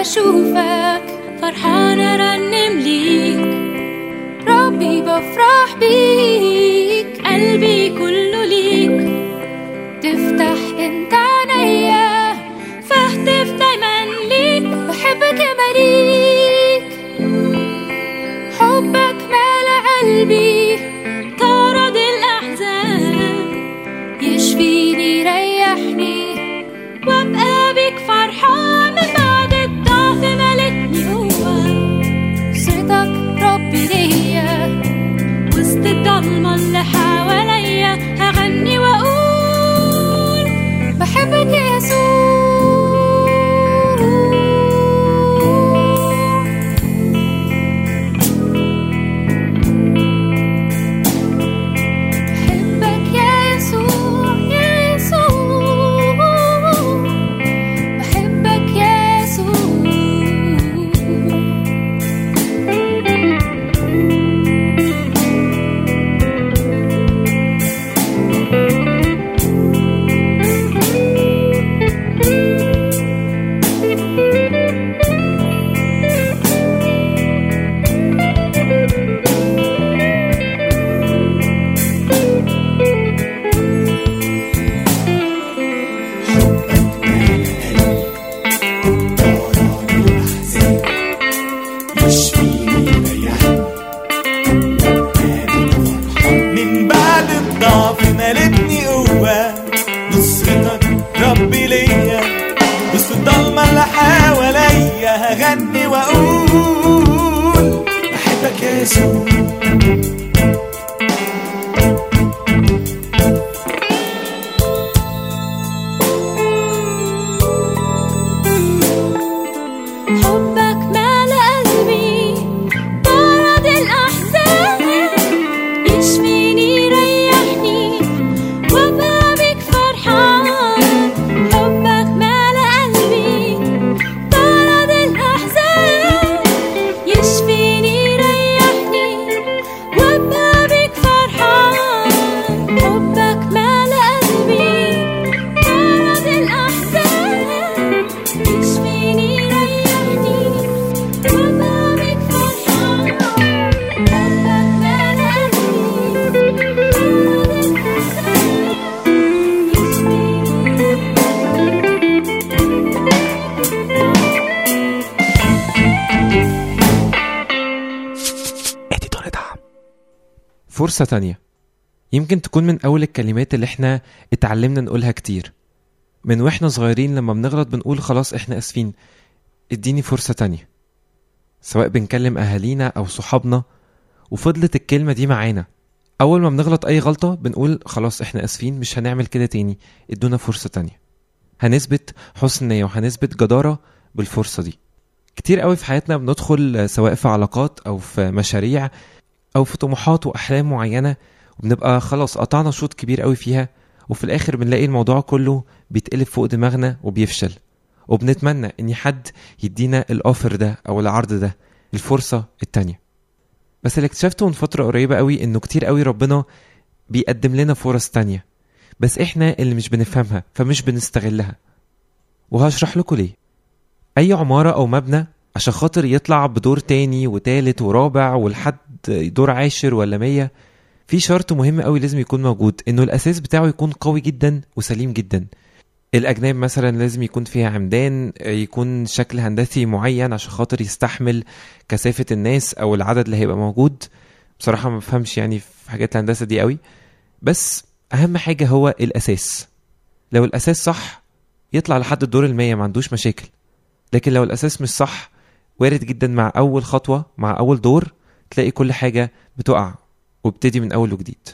أشوفك فرحان أرنم ليك ربي بفرح بيك قلبي كله ليك تفتح انت عينيا فاهتف دايما ليك بحبك يا مليك حبك مال قلبي طرد الأحزان يشفيني يريحني وابقى بيك فرحان من بعد الضعف ملتني قوة صيتك ربي ليا وسط الضلمة اللي حواليا هغني واقول بحبك يا يسوع بحبك يا يسوع يا يسوع بحبك يا يسوع من بعد الضعف مالتني قوة نصرتك ربي ليا وسط الضلمة اللي حواليا هغني واقول بحبك يا يسوع حبك مال قلبي طرد الأحزان يشفيني يريحني وابقى بيك فرحان حبك مال قلبي طرد الأحزان يشفيني يريحني وابقى بيك فرحان حبك مال قلبي طرد الأحزان يشفيني يريحني وابقى بيك فرحان حبك مال قلبي طرد الأحزان اديتور دعم فرصة تانية يمكن تكون من أول الكلمات اللي احنا اتعلمنا نقولها كتير من واحنا صغيرين لما بنغلط بنقول خلاص احنا اسفين اديني فرصة تانية سواء بنكلم أهالينا أو صحابنا وفضلت الكلمة دي معانا أول ما بنغلط أي غلطة بنقول خلاص احنا اسفين مش هنعمل كده تاني ادونا فرصة تانية هنثبت حسن نية وهنثبت جدارة بالفرصة دي كتير قوي في حياتنا بندخل سواء في علاقات أو في مشاريع او في طموحات واحلام معينه وبنبقى خلاص قطعنا شوط كبير قوي فيها وفي الاخر بنلاقي الموضوع كله بيتقلب فوق دماغنا وبيفشل وبنتمنى ان حد يدينا الاوفر ده او العرض ده الفرصه التانية بس اللي اكتشفته من فتره قريبه قوي انه كتير قوي ربنا بيقدم لنا فرص تانية بس احنا اللي مش بنفهمها فمش بنستغلها وهشرح لكم ليه اي عماره او مبنى عشان خاطر يطلع بدور تاني وتالت ورابع ولحد دور عاشر ولا مية في شرط مهم قوي لازم يكون موجود انه الاساس بتاعه يكون قوي جدا وسليم جدا الاجناب مثلا لازم يكون فيها عمدان يكون شكل هندسي معين عشان خاطر يستحمل كثافة الناس او العدد اللي هيبقى موجود بصراحة ما بفهمش يعني في حاجات الهندسة دي قوي بس اهم حاجة هو الاساس لو الاساس صح يطلع لحد الدور المية ما عندوش مشاكل لكن لو الاساس مش صح وارد جدا مع اول خطوة مع اول دور تلاقي كل حاجة بتقع وابتدي من اول وجديد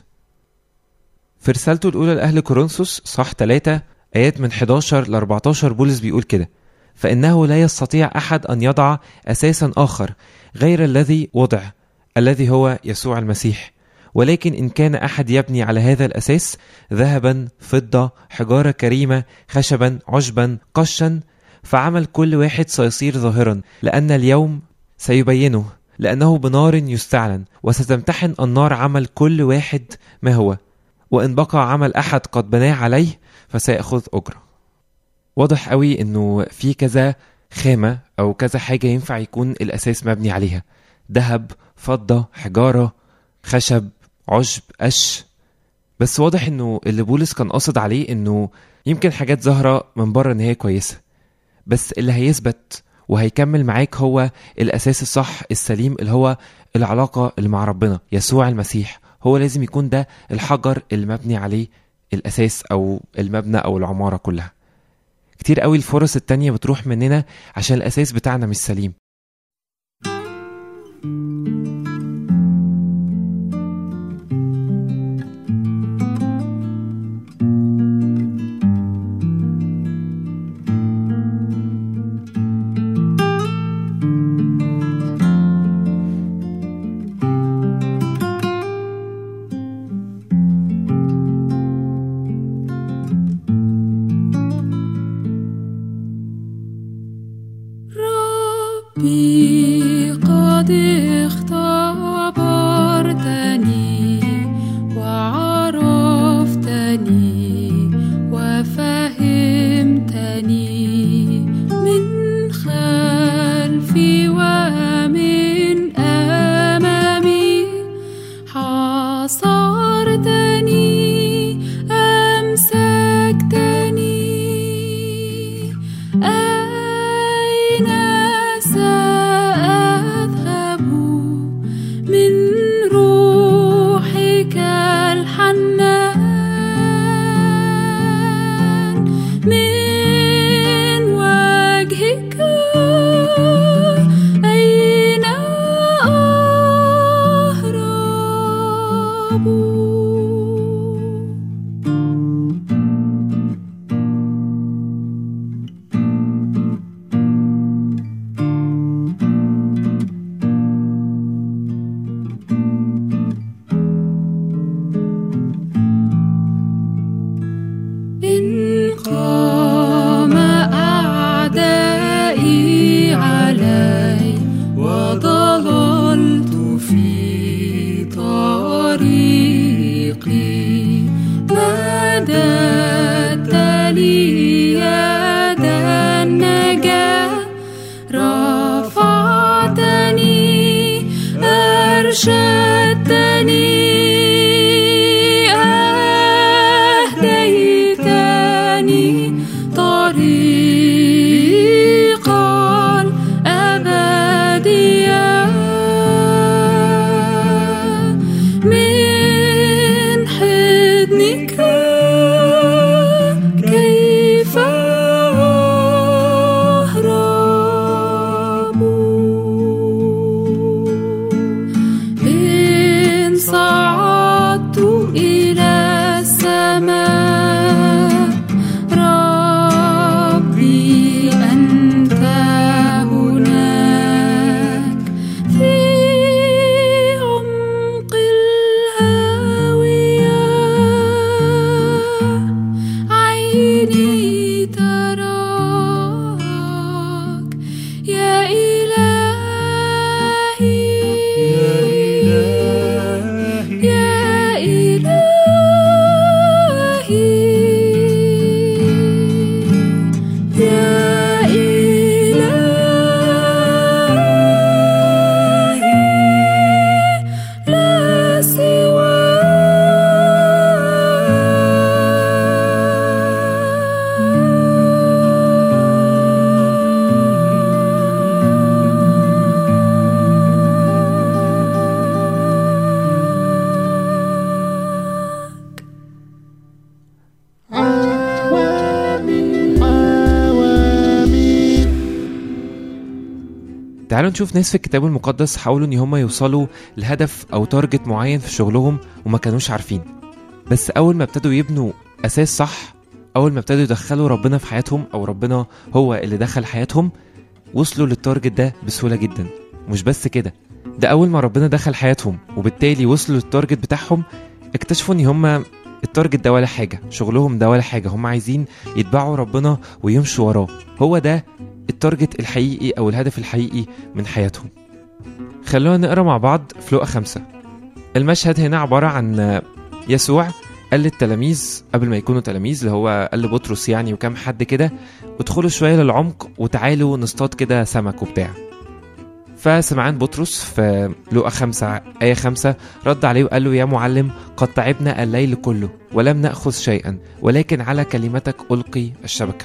في رسالته الاولى لاهل كورنثوس صح 3 ايات من 11 ل 14 بولس بيقول كده فانه لا يستطيع احد ان يضع اساسا اخر غير الذي وضع الذي هو يسوع المسيح ولكن ان كان احد يبني على هذا الاساس ذهبا فضه حجاره كريمه خشبا عشبا قشا فعمل كل واحد سيصير ظاهرا لان اليوم سيبينه لانه بنار يستعلن وستمتحن النار عمل كل واحد ما هو وان بقى عمل احد قد بناه عليه فسيأخذ اجره واضح قوي انه في كذا خامة أو كذا حاجة ينفع يكون الأساس مبني عليها ذهب فضة حجارة خشب عشب قش بس واضح انه اللي بولس كان قاصد عليه انه يمكن حاجات ظاهرة من بره ان هي كويسة بس اللي هيثبت وهيكمل معاك هو الأساس الصح السليم اللي هو العلاقة اللي مع ربنا يسوع المسيح هو لازم يكون ده الحجر اللي مبني عليه الأساس أو المبنى أو العمارة كلها كتير قوي الفرص التانية بتروح مننا عشان الأساس بتاعنا مش سليم ربي قد اختبرتني وعرفتني وفهمتني من خلفي ومن أمامي حاصرتني أمسكتني أين سأذهب من روحك الحنان من وجهك أين أهرب إن قام أعدائي علي وضللت في طريقي مددت لي يد النجاة رفعتني أرشدتني أهديتني طريقا أبديا من حضنك كيف أهرب إن صعدت إلى السماء ربي أنت هناك في عمق الهاوية عيني تراك يا إلهي يا إلهي يا إلهي لا سواك تعالوا نشوف ناس في الكتاب المقدس حاولوا ان هم يوصلوا لهدف او تارجت معين في شغلهم وما كانوش عارفين بس اول ما ابتدوا يبنوا اساس صح اول ما ابتدوا يدخلوا ربنا في حياتهم او ربنا هو اللي دخل حياتهم وصلوا للتارجت ده بسهوله جدا مش بس كده ده اول ما ربنا دخل حياتهم وبالتالي وصلوا للتارجت بتاعهم اكتشفوا ان هم التارجت ده ولا حاجه شغلهم ده ولا حاجه هم عايزين يتبعوا ربنا ويمشوا وراه هو ده التارجت الحقيقي او الهدف الحقيقي من حياتهم خلونا نقرا مع بعض في لقا خمسة المشهد هنا عبارة عن يسوع قال للتلاميذ قبل ما يكونوا تلاميذ اللي هو قال لبطرس يعني وكام حد كده ادخلوا شوية للعمق وتعالوا نصطاد كده سمك وبتاع فسمعان بطرس في لقا خمسة آية خمسة رد عليه وقال له يا معلم قد تعبنا الليل كله ولم نأخذ شيئا ولكن على كلمتك ألقي الشبكة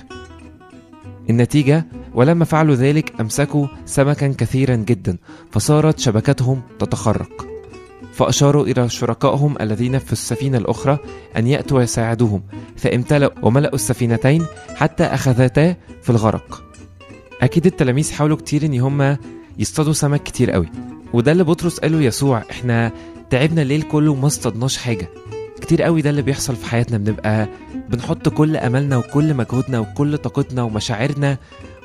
النتيجة ولما فعلوا ذلك أمسكوا سمكا كثيرا جدا فصارت شبكتهم تتخرق فأشاروا إلى شركائهم الذين في السفينة الأخرى أن يأتوا ويساعدوهم فامتلأوا وملأوا السفينتين حتى أخذتا في الغرق أكيد التلاميذ حاولوا كتير إن هما يصطادوا سمك كتير قوي وده اللي بطرس قاله يسوع احنا تعبنا الليل كله وما اصطادناش حاجة كتير قوي ده اللي بيحصل في حياتنا بنبقى بنحط كل أملنا وكل مجهودنا وكل طاقتنا ومشاعرنا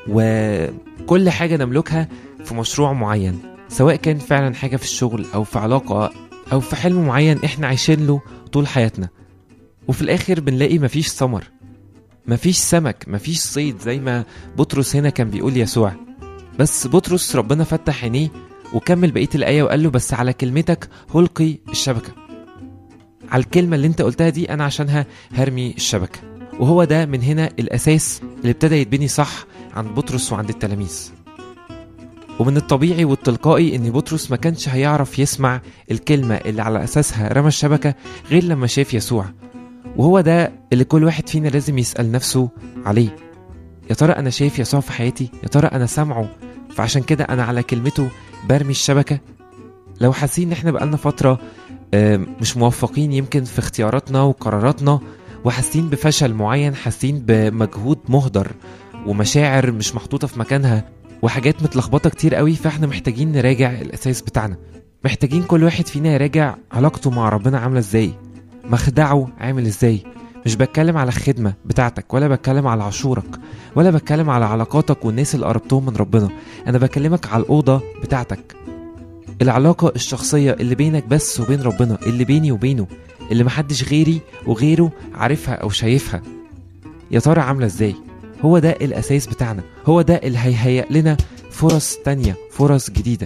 وكل حاجة نملكها في مشروع معين سواء كان فعلا حاجة في الشغل أو في علاقة أو في حلم معين احنا عايشين له طول حياتنا وفي الآخر بنلاقي مفيش ثمر مفيش سمك مفيش صيد زي ما بطرس هنا كان بيقول يسوع بس بطرس ربنا فتح عينيه وكمل بقية الآية وقال له بس على كلمتك هلقي الشبكة على الكلمة اللي انت قلتها دي أنا عشانها هرمي الشبكة وهو ده من هنا الأساس اللي ابتدى يتبني صح عند بطرس وعند التلاميذ ومن الطبيعي والتلقائي ان بطرس ما كانش هيعرف يسمع الكلمة اللي على أساسها رمى الشبكة غير لما شاف يسوع وهو ده اللي كل واحد فينا لازم يسأل نفسه عليه يا ترى أنا شايف يسوع في حياتي يا ترى أنا سامعه فعشان كده أنا على كلمته برمي الشبكة لو حاسين ان احنا بقالنا فترة آم، مش موفقين يمكن في اختياراتنا وقراراتنا وحاسين بفشل معين حاسين بمجهود مهدر ومشاعر مش محطوطة في مكانها وحاجات متلخبطة كتير قوي فاحنا محتاجين نراجع الأساس بتاعنا محتاجين كل واحد فينا يراجع علاقته مع ربنا عاملة ازاي مخدعه عامل ازاي مش بتكلم على الخدمة بتاعتك ولا بتكلم على عشورك ولا بتكلم على علاقاتك والناس اللي قربتهم من ربنا أنا بكلمك على الأوضة بتاعتك العلاقة الشخصية اللي بينك بس وبين ربنا اللي بيني وبينه اللي محدش غيري وغيره عارفها أو شايفها يا ترى عاملة ازاي هو ده الأساس بتاعنا هو ده اللي هيهيأ لنا فرص تانية فرص جديدة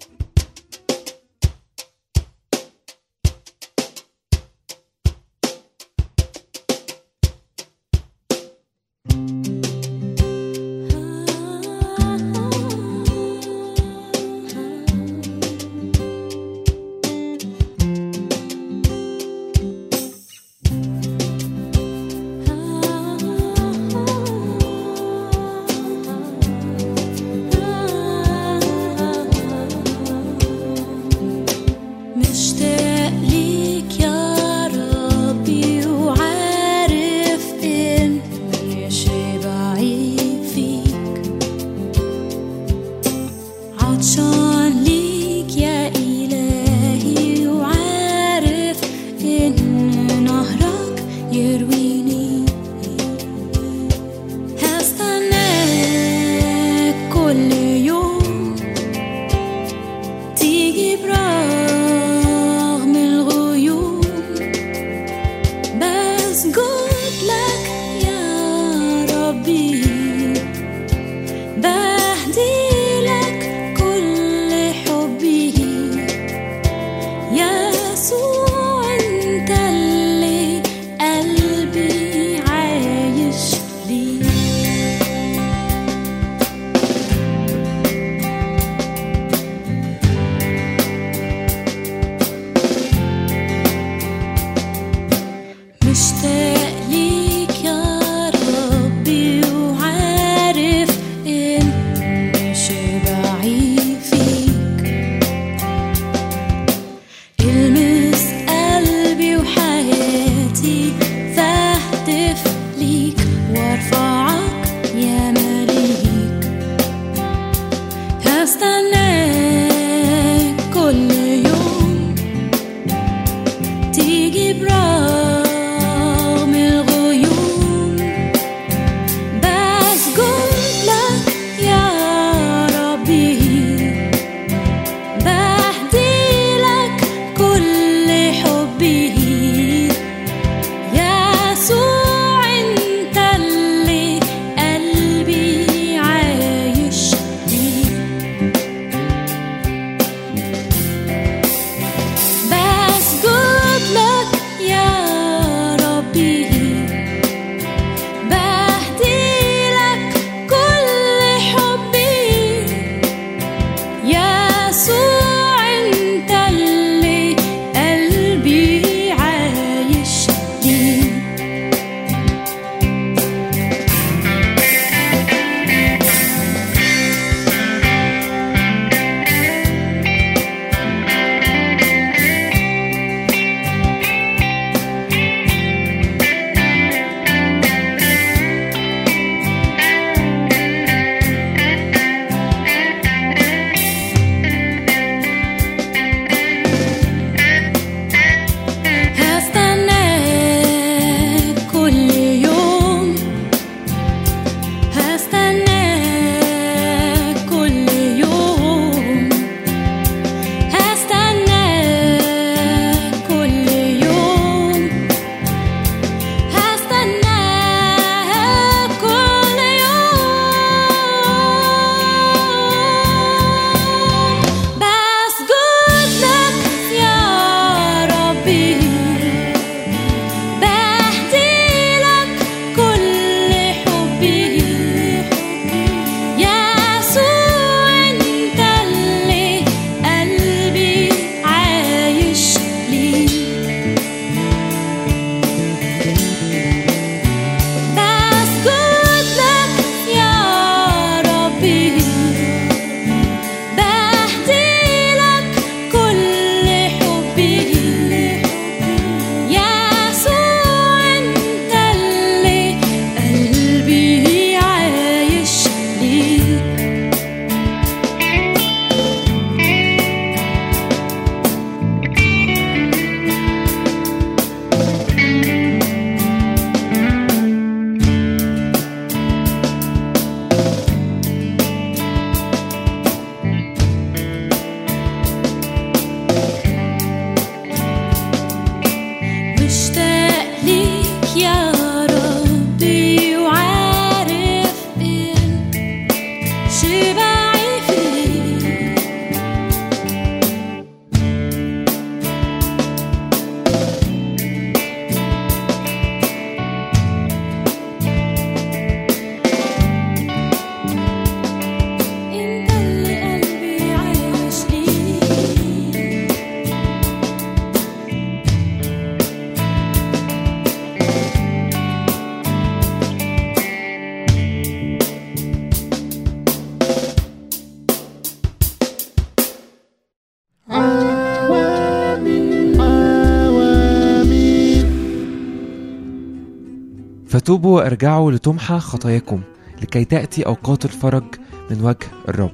مشتاق ليك يا ربي وعارف إني شبعي فيك عطشان ليك يا إلهي وعارف إن نهرك يرويني هستناك كل يوم تيجي برغم الغيوم بسجد لك يا ربي بهدي لك كل حبي يسوع انت اللي قلبي عايش ليه مشتاق ليك يا ربي وعارف إني شبعي فيك المس قلبي وحياتي فاهتف ليك وارفعك يا مليك هستناك كل يوم تيجي برغم الغيوم بسجد لك يا ربي بهدي لك كل حبي يسوع انت اللي قلبي عايش ليه فتوبوا وارجعوا لتمحى خطاياكم لكي تأتي أوقات الفرج من وجه الرب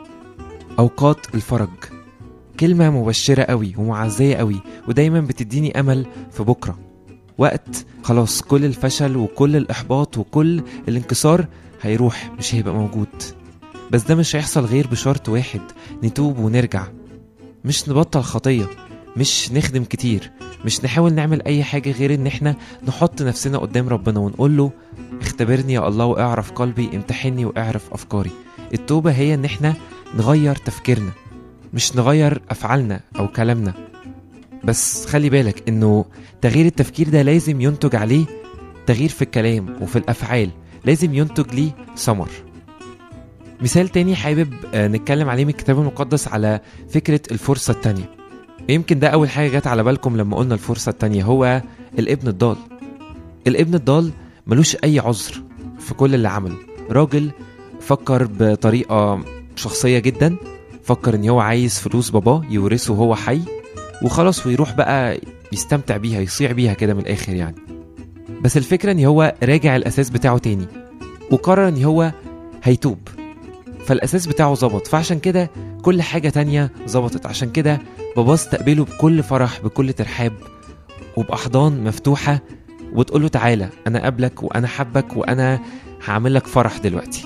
أوقات الفرج كلمة مبشرة قوي ومعزية قوي ودايما بتديني أمل في بكرة وقت خلاص كل الفشل وكل الإحباط وكل الانكسار هيروح مش هيبقى موجود بس ده مش هيحصل غير بشرط واحد نتوب ونرجع مش نبطل خطية مش نخدم كتير مش نحاول نعمل أي حاجة غير إن إحنا نحط نفسنا قدام ربنا ونقول له اختبرني يا الله واعرف قلبي امتحني واعرف أفكاري التوبة هي إن إحنا نغير تفكيرنا مش نغير أفعالنا أو كلامنا بس خلي بالك إنه تغيير التفكير ده لازم ينتج عليه تغيير في الكلام وفي الأفعال لازم ينتج ليه ثمر مثال تاني حابب آه، نتكلم عليه من الكتاب المقدس على فكرة الفرصة التانية يمكن ده أول حاجة جت على بالكم لما قلنا الفرصة التانية هو الابن الضال الابن الضال ملوش أي عذر في كل اللي عمله راجل فكر بطريقة شخصية جدا فكر ان هو عايز فلوس باباه يورثه وهو حي وخلاص ويروح بقى يستمتع بيها يصيع بيها كده من الاخر يعني بس الفكرة ان هو راجع الاساس بتاعه تاني وقرر ان هو هيتوب فالاساس بتاعه ظبط فعشان كده كل حاجة تانية ظبطت عشان كده باباه استقبله بكل فرح بكل ترحاب وبأحضان مفتوحة وتقول له تعالى أنا قابلك وأنا حبك وأنا هعمل لك فرح دلوقتي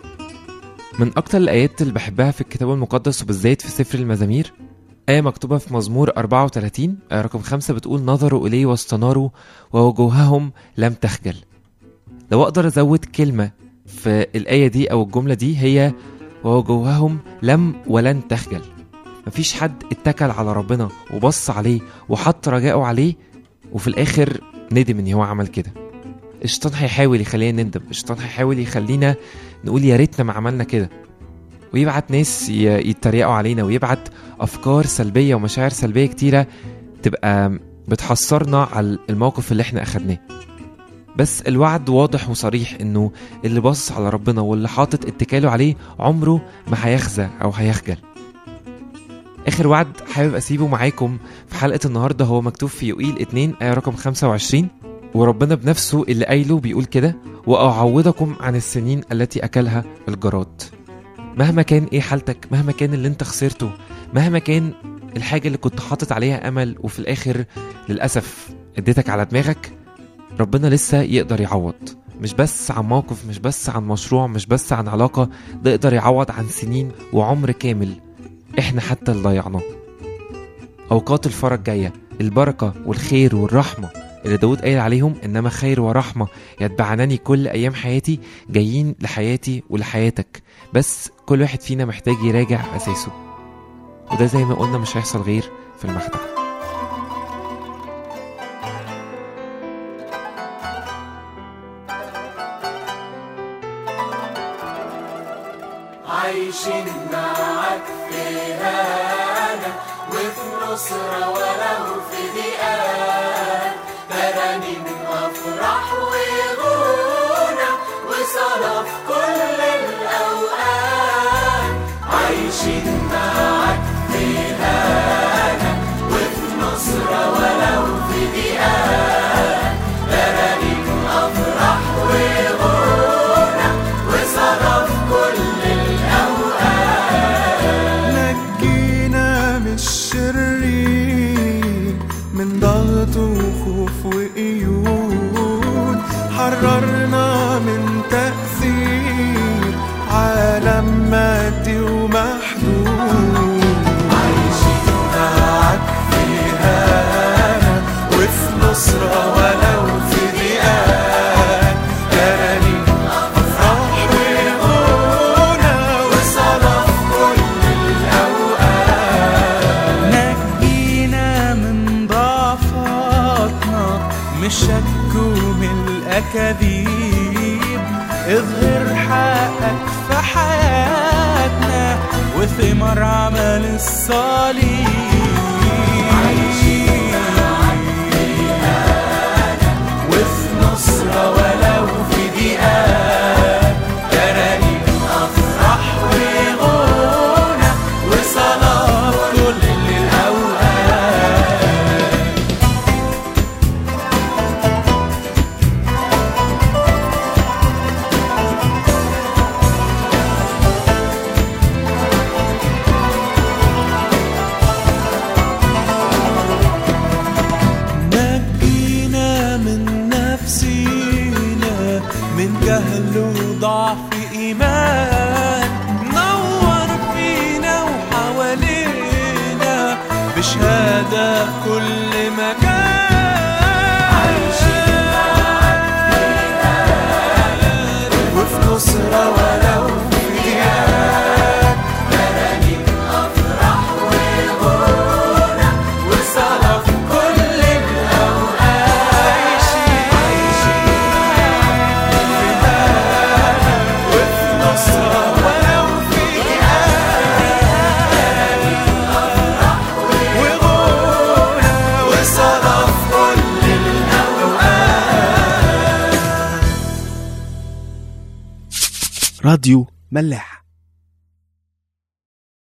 من أكتر الآيات اللي بحبها في الكتاب المقدس وبالذات في سفر المزامير آية مكتوبة في مزمور 34 آية رقم خمسة بتقول نظروا إليه واستناروا ووجوههم لم تخجل لو أقدر أزود كلمة في الآية دي أو الجملة دي هي ووجوههم لم ولن تخجل مفيش حد اتكل على ربنا وبص عليه وحط رجائه عليه وفي الآخر ندم إن هو عمل كده الشيطان هيحاول يخلينا نندم الشيطان هيحاول يخلينا نقول يا ريتنا ما عملنا كده ويبعت ناس ي- يتريقوا علينا ويبعت افكار سلبيه ومشاعر سلبيه كتيره تبقى بتحسرنا على الموقف اللي احنا اخدناه بس الوعد واضح وصريح انه اللي باصص على ربنا واللي حاطط اتكاله عليه عمره ما هيخزى او هيخجل اخر وعد حابب اسيبه معاكم في حلقه النهارده هو مكتوب في يوئيل 2 ايه رقم 25 وربنا بنفسه اللي قايله بيقول كده واعوضكم عن السنين التي اكلها الجراد مهما كان ايه حالتك مهما كان اللي انت خسرته مهما كان الحاجة اللي كنت حاطط عليها أمل وفي الآخر للأسف اديتك على دماغك ربنا لسه يقدر يعوض مش بس عن موقف مش بس عن مشروع مش بس عن علاقة ده يقدر يعوض عن سنين وعمر كامل احنا حتى اللي ضيعناه أوقات الفرج جاية البركة والخير والرحمة اللي داود قايل عليهم إنما خير ورحمة يتبعنني كل أيام حياتي جايين لحياتي ولحياتك بس كل واحد فينا محتاج يراجع أساسه وده زي ما قلنا مش هيحصل غير في المخدع عايشين معاك في هنا وفي نصرة ولو في ضيقات ترانيم أفراح وغنى وصلاة في كل الأوقات عايشين معاك في هنا وفي نصرة ولو في ضيقات ترانيم أفراح وغنى وصلاة في كل نجينا من الشرير من ضغط وخوف وقيود حررنا من تأثير عالم مادي ومحدود عايشين معاك في هنا وفي نصرة ولو في ضيقات ترانيم أفراح وغنى وصلاة في كل نجينا من ضعفاتنا من الشك ومن الأكاذيب اظهر حقك في حياتنا وثمر عمل الصليب وفي نصرة ولو في ضيقات ترانيم أفراح وغنى وصلاة كل الأوقات سعادة في كل مكان عايشين معاك وفي نصرة ولو في ضيقات ترانيم أفراح وغنى وصلاة في كل الأوقات عايشين وفي نصرة ولو في وغنى وصلاة في كل الأوقات راديو ملاح